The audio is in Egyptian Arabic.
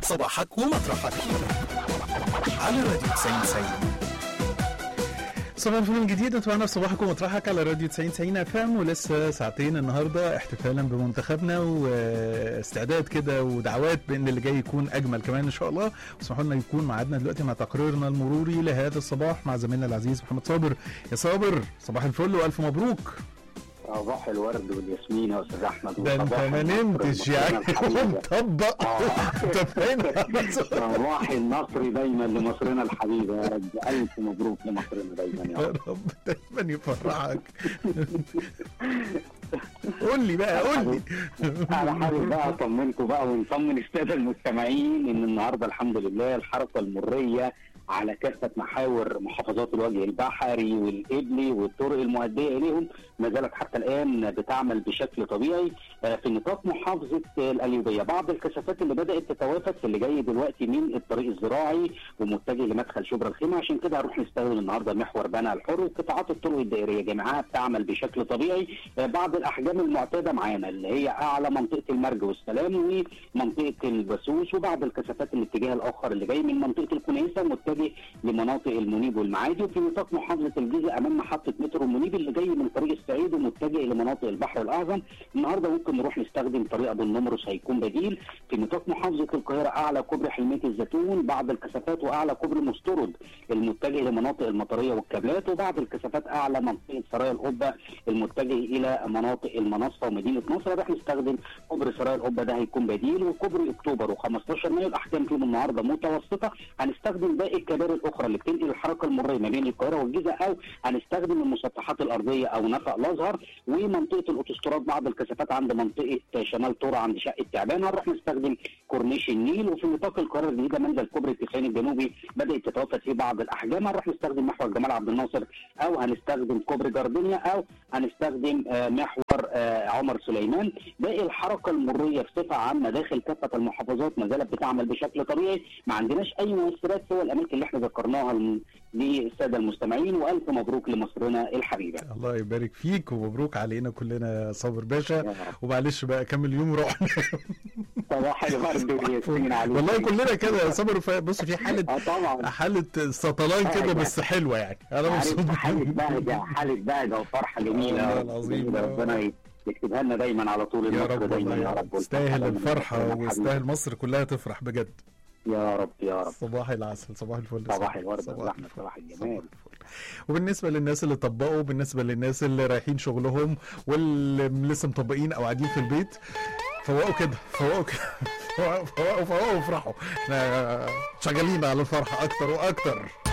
صباحك ومطرحك على راديو 90 90 صباح الفل من جديد انتوا معانا في صباحكم ومطرحك على راديو 90 90 اف ام ولسه ساعتين النهارده احتفالا بمنتخبنا واستعداد كده ودعوات بان اللي جاي يكون اجمل كمان ان شاء الله واسمحوا لنا يكون ميعادنا دلوقتي مع تقريرنا المروري لهذا الصباح مع زميلنا العزيز محمد صابر يا صابر صباح الفل والف مبروك صباح الورد والياسمين يا استاذ احمد ده انت وصباح ما النصر نمتش المصريين يعني الحبيبة. مطبق آه. انت فاهم صباح النصر دايما لمصرنا الحبيبه يا رب الف مبروك لمصرنا دايما يا يا رب رب دايما يفرحك قول لي بقى قول لي انا حابب بقى اطمنكم بقى ونطمن الساده المستمعين ان النهارده الحمد لله الحركه المريه على كافه محاور محافظات الوجه البحري والابلي والطرق المؤديه اليهم ما زالت حتى الان بتعمل بشكل طبيعي آه، في نطاق محافظه القليوبيه بعض الكثافات اللي بدات تتوافد في اللي جاي دلوقتي من الطريق الزراعي ومتجه لمدخل شبرا الخيمه عشان كده هنروح نستخدم النهارده محور بنها الحر وقطاعات الطرق الدائريه جميعها بتعمل بشكل طبيعي آه، بعض الاحجام المعتاده معانا اللي هي اعلى منطقه المرج والسلام ومنطقه البسوس وبعض الكثافات الاتجاه الاخر اللي جاي من منطقه الكنيسه متجه لمناطق المنيب والمعادي وفي نطاق محافظه الجيزه امام محطه مترو المنيب اللي جاي من طريق الصعيد ومتجه لمناطق البحر الاعظم النهارده ممكن نروح نستخدم طريق ابو النمرس هيكون بديل في نطاق محافظه القاهره اعلى كوبري حلميه الزيتون بعض الكثافات واعلى كوبري مسترد المتجه لمناطق المطريه والكابلات وبعض الكثافات اعلى منطقه سرايا القبه المتجه الى مناطق المنصه ومدينه نصر راح نستخدم كوبري سرايا القبه ده هيكون بديل وكوبري اكتوبر و15 مايو الاحجام فيهم النهارده متوسطه هنستخدم باقي الكباري الاخرى اللي بتنقل الحركه المريه ما بين القاهره والجيزه او هنستخدم المسطحات الارضيه او نفق الازهر ومنطقه الاوتوستراد بعض الكثافات عند منطقه شمال طورة عند شقه تعبان هنروح نستخدم كورنيش النيل وفي نطاق القاهره الجديده منزل كوبري التسعين الجنوبي بدات تتوافد فيه بعض الاحجام هنروح نستخدم محور جمال عبد الناصر او هنستخدم كوبري جاردينيا او هنستخدم آه، محور آه، عمر سليمان باقي الحركه المريه بصفه عامه داخل كافه المحافظات ما زالت بتعمل بشكل طبيعي ما عندناش اي مؤثرات سوى الاماكن اللي احنا ذكرناها لل- للساده المستمعين والف مبروك لمصرنا الحبيبه الله يبارك فيك ومبروك علينا كلنا يا صابر باشا يا رب. ومعلش بقى كمل يوم روح صباح الورد والياسمين عليك والله كلنا كده يا صابر ف- بص في حاله اه طبعا حاله سطلان كده بس حلوه يعني انا مبسوط عارف حاله بهجه حاله بهجه وفرحه جميله والله يا رب. العظيم. جميلة. ربنا يكتبها لنا دايما على طول يا النصر رب دايما والله يا يا رب رب تستاهل والفرحة الفرحه دايماً. ويستاهل مصر كلها تفرح بجد يا رب يا رب صباح العسل صباح الفل يا صباح صاحبي. الورد صباح والرحمة، الفل. صباح الجمال. صباح الفل. وبالنسبه للناس اللي طبقوا بالنسبه للناس اللي رايحين شغلهم واللي لسه مطبقين او قاعدين في البيت فوقوا كده فوقوا كده فوقوا فوقوا فوقوا وافرحوا احنا شغالين على الفرحه اكتر واكتر